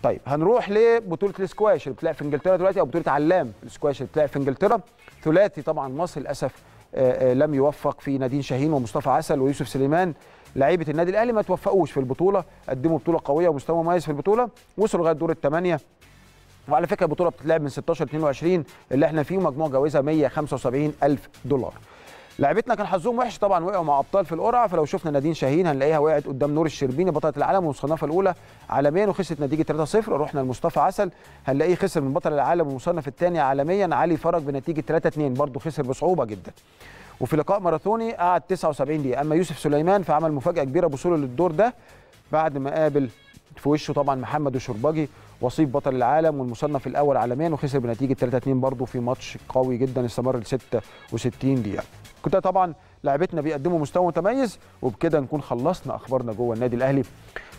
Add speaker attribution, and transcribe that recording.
Speaker 1: طيب هنروح لبطوله الاسكواش اللي بتلعب في انجلترا دلوقتي او بطوله علام الاسكواش اللي بتلعب في انجلترا ثلاثي طبعا مصر للاسف آه، آه، لم يوفق في نادين شاهين ومصطفى عسل ويوسف سليمان لعيبه النادي الاهلي ما توفقوش في البطوله قدموا بطوله قويه ومستوى مميز في البطوله وصلوا لغايه دور الثمانيه وعلى فكره البطوله بتتلعب من 16 22 اللي احنا فيه مجموع جوائزها 175 الف دولار لعبتنا كان حظهم وحش طبعا وقعوا مع ابطال في القرعه فلو شفنا نادين شاهين هنلاقيها وقعت قدام نور الشربيني بطله العالم والمصنفه الاولى عالميا وخسرت نتيجه 3-0 رحنا لمصطفى عسل هنلاقيه خسر من بطل العالم والمصنف الثاني عالميا علي فرج بنتيجه 3-2 برضه خسر بصعوبه جدا وفي لقاء ماراثوني قعد 79 دقيقه اما يوسف سليمان فعمل مفاجاه كبيره بوصوله للدور ده بعد ما قابل في وشه طبعا محمد الشرباجي وصيف بطل العالم والمصنف الاول عالميا وخسر بنتيجه 3-2 برضه في ماتش قوي جدا استمر ل 66 دقيقه كده طبعا لعبتنا بيقدموا مستوى متميز وبكده نكون خلصنا اخبارنا جوه النادي الاهلي